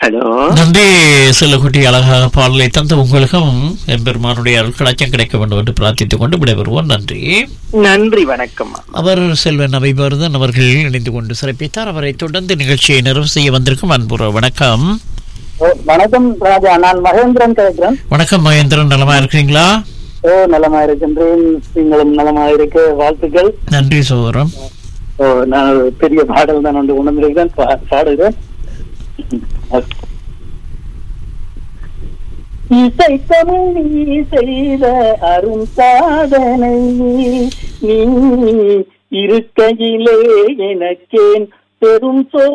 hello நன்றி செல்லக்குட்டி அழகாக பாடலை தந்த உங்களுக்கும் எம்பெருமானுடைய அருட்களாச்சம் கிடைக்க வேண்டும் என்று பிரார்த்தித்துக் கொண்டு விடைபெறுவோம் நன்றி நன்றி வணக்கம் அவர் செல்வன் அவைபர்தன் அவர்கள் இணைந்து கொண்டு சிறப்பித்தார் அவரை தொடர்ந்து நிகழ்ச்சியை நிறைவு செய்ய வந்திருக்கும் அன்புற வணக்கம் ஓ, வணக்கம் ராஜா நான் மகேந்திரன் கேட்கிறேன் வணக்கம் மகேந்திரன் நலமா இருக்கிறீங்களா ஓ நலமா இருக்கின்றேன் நீங்களும் நலமா இருக்க வாழ்த்துக்கள் நன்றி சோதரம் ஓ நான் ஒரு பெரிய பாடல் தான் ஒன்று உணர்ந்திருக்கிறேன் பா- பாடுகிறேன் இசை தமிழ் நீ செய்த அரும் சாதனை நீ இருக்கையிலே எனக்கேன் பெரும் சோ